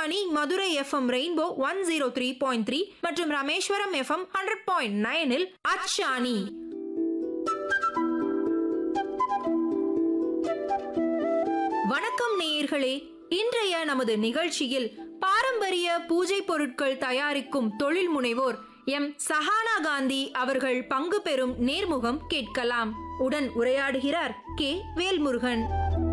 Akashvani Madurai FM rainbow one zero three point three மற்றும் Rameswaram FM hundred point நைனில் அச்சாணி வணக்கம் நேயர்களே இன்றைய நமது நிகழ்ச்சியில் பாரம்பரிய பூஜை பொருட்கள் தயாரிக்கும் தொழில் முனைவோர் எம் சஹானா காந்தி அவர்கள் பங்கு பெறும் நேர்முகம் கேட்கலாம் உடன் உரையாடுகிறார் கே வேல்முருகன்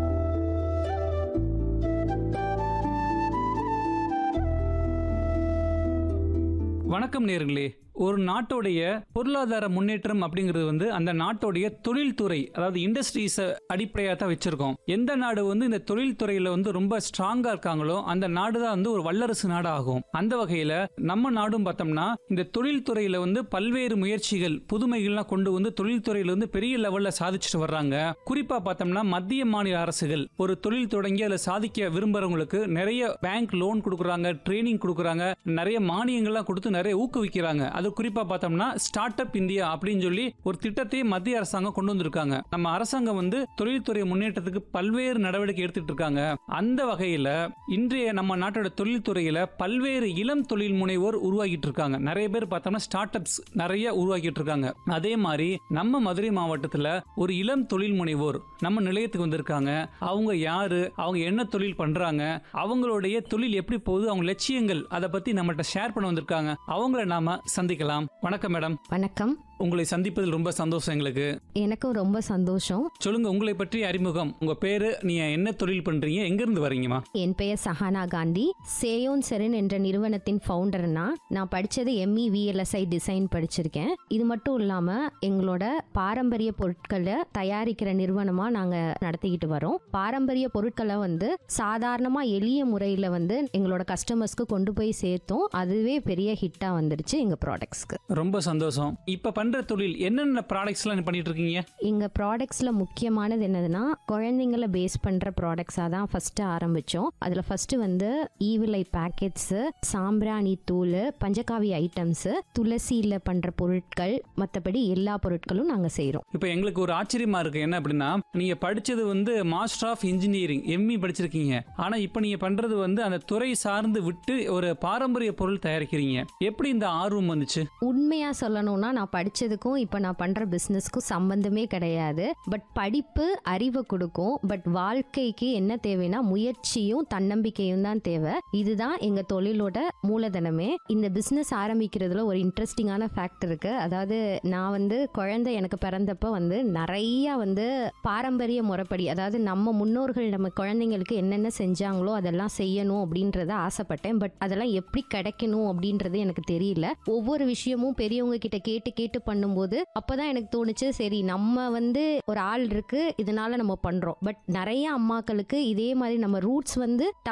வணக்கம் நேர்களே ஒரு நாட்டோடைய பொருளாதார முன்னேற்றம் அப்படிங்கிறது வந்து அந்த நாட்டோடைய தொழில்துறை அதாவது இண்டஸ்ட்ரீஸை அடிப்படையாக தான் வச்சிருக்கோம் எந்த நாடு வந்து இந்த தொழில்துறையில வந்து ரொம்ப ஸ்ட்ராங்கா இருக்காங்களோ அந்த நாடு தான் வந்து ஒரு வல்லரசு நாடு ஆகும் அந்த வகையில நம்ம நாடும் பார்த்தோம்னா இந்த தொழில்துறையில வந்து பல்வேறு முயற்சிகள் புதுமைகள்லாம் கொண்டு வந்து தொழில்துறையில வந்து பெரிய லெவல்ல சாதிச்சுட்டு வர்றாங்க குறிப்பா பார்த்தோம்னா மத்திய மாநில அரசுகள் ஒரு தொழில் தொடங்கி அதில் சாதிக்க விரும்புறவங்களுக்கு நிறைய பேங்க் லோன் கொடுக்குறாங்க ட்ரைனிங் கொடுக்குறாங்க நிறைய மானியங்கள்லாம் கொடுத்து நிறைய ஊக்குவிக்கிறாங்க அது குறிப்பா பார்த்தோம்னா ஸ்டார்ட் அப் இந்தியா அப்படின்னு சொல்லி ஒரு திட்டத்தையே மத்திய அரசாங்கம் கொண்டு வந்திருக்காங்க நம்ம அரசாங்கம் வந்து தொழில்துறை முன்னேற்றத்துக்கு பல்வேறு நடவடிக்கை எடுத்துட்டு இருக்காங்க அந்த வகையில இன்றைய நம்ம நாட்டோட தொழில்துறையில பல்வேறு இளம் தொழில் முனைவோர் உருவாகிட்டு இருக்காங்க நிறைய பேர் பார்த்தோம்னா ஸ்டார்ட் அப்ஸ் நிறைய உருவாக்கிட்டு இருக்காங்க அதே மாதிரி நம்ம மதுரை மாவட்டத்துல ஒரு இளம் தொழில் முனைவோர் நம்ம நிலையத்துக்கு வந்திருக்காங்க அவங்க யாரு அவங்க என்ன தொழில் பண்றாங்க அவங்களுடைய தொழில் எப்படி போகுது அவங்க லட்சியங்கள் அதை பத்தி நம்மகிட்ட ஷேர் பண்ண வந்திருக்காங்க அவங்கள நாம சந்திக்கலாம் வணக்கம் மேடம் வணக்கம் உங்களை சந்திப்பதில் ரொம்ப சந்தோஷம் எங்களுக்கு எனக்கும் ரொம்ப சந்தோஷம் சொல்லுங்க உங்களை பற்றி அறிமுகம் உங்க பேரு நீங்க என்ன தொழில் பண்றீங்க எங்க இருந்து வரீங்கம்மா என் பெயர் சஹானா காந்தி சேயோன் செரன் என்ற நிறுவனத்தின் ஃபவுண்டர்னா நான் படித்தது எம்இ விஎல்எஸ்ஐ டிசைன் படிச்சிருக்கேன் இது மட்டும் இல்லாமல் எங்களோட பாரம்பரிய பொருட்களை தயாரிக்கிற நிறுவனமாக நாங்கள் நடத்திக்கிட்டு வரோம் பாரம்பரிய பொருட்களை வந்து சாதாரணமாக எளிய முறையில் வந்து எங்களோட கஸ்டமர்ஸ்க்கு கொண்டு போய் சேர்த்தோம் அதுவே பெரிய ஹிட்டாக வந்துருச்சு எங்கள் ப்ராடக்ட்ஸ்க்கு ரொம்ப சந்தோஷம் இப்ப பண்ற தொழில் என்னென்ன ப்ராடக்ட்ஸ் எல்லாம் பண்ணிட்டு இருக்கீங்க எங்கள் ப்ராடக்ட்ஸில் முக்கியமானது என்னதுன்னா குழந்தைங்கள பேஸ் பண்ணுற ப்ராடக்ட்ஸாக தான் ஃபஸ்ட்டு ஆரம்பித்தோம் அதில் ஃபஸ்ட்டு வந்து ஈவிலை பேக்கெட்ஸு சாம்பிராணி தூள் பஞ்சகாவி ஐட்டம்ஸு துளசியில் பண்ணுற பொருட்கள் மற்றபடி எல்லா பொருட்களும் நாங்கள் செய்கிறோம் இப்போ எங்களுக்கு ஒரு ஆச்சரியமா இருக்கு என்ன அப்படின்னா நீங்க படிச்சது வந்து மாஸ்டர் ஆஃப் இன்ஜினியரிங் எம்இ படிச்சிருக்கீங்க ஆனா இப்போ நீங்க பண்றது வந்து அந்த துறை சார்ந்து விட்டு ஒரு பாரம்பரிய பொருள் தயாரிக்கிறீங்க எப்படி இந்த ஆர்வம் வந்துச்சு உண்மையாக சொல்லணும்னா நான் படித்ததுக்கும் இப்போ நான் பண்ணுற பிஸ்னஸ்க்கும் சம்பந்தமே கிடையாது பட் படிப்பு அறிவை கொடுக்கும் பட் வாழ்க்கைக்கு என்ன தேவைன்னா முயற்சியும் தன்னம்பிக்கையும் தான் தேவை இதுதான் எங்கள் தொழிலோட மூலதனமே இந்த பிஸ்னஸ் ஆரம்பிக்கிறதுல ஒரு இன்ட்ரெஸ்டிங்கான ஃபேக்ட் இருக்கு அதாவது நான் வந்து குழந்தை எனக்கு பிறந்தப்ப வந்து நிறைய வந்து பாரம்பரிய முறைப்படி அதாவது நம்ம முன்னோர்கள் நம்ம குழந்தைங்களுக்கு என்னென்ன செஞ்சாங்களோ அதெல்லாம் செய்யணும் அப்படின்றத ஆசைப்பட்டேன் பட் அதெல்லாம் எப்படி கிடைக்கணும் அப்படின்றது எனக்கு தெரியல ஒவ்வொரு விஷயமும் பெரியவங்க கிட்ட கேட்டு கேட்டு பண்ணும்போது அப்பதான் எனக்கு தோணுச்சு சரி நம்ம வந்து ஒரு ஆள் இருக்கு இதனால நம்ம பண்றோம் பட் நிறைய அம்மாக்களுக்கு இதே மாதிரி நம்ம ரூட்ஸ் வந்து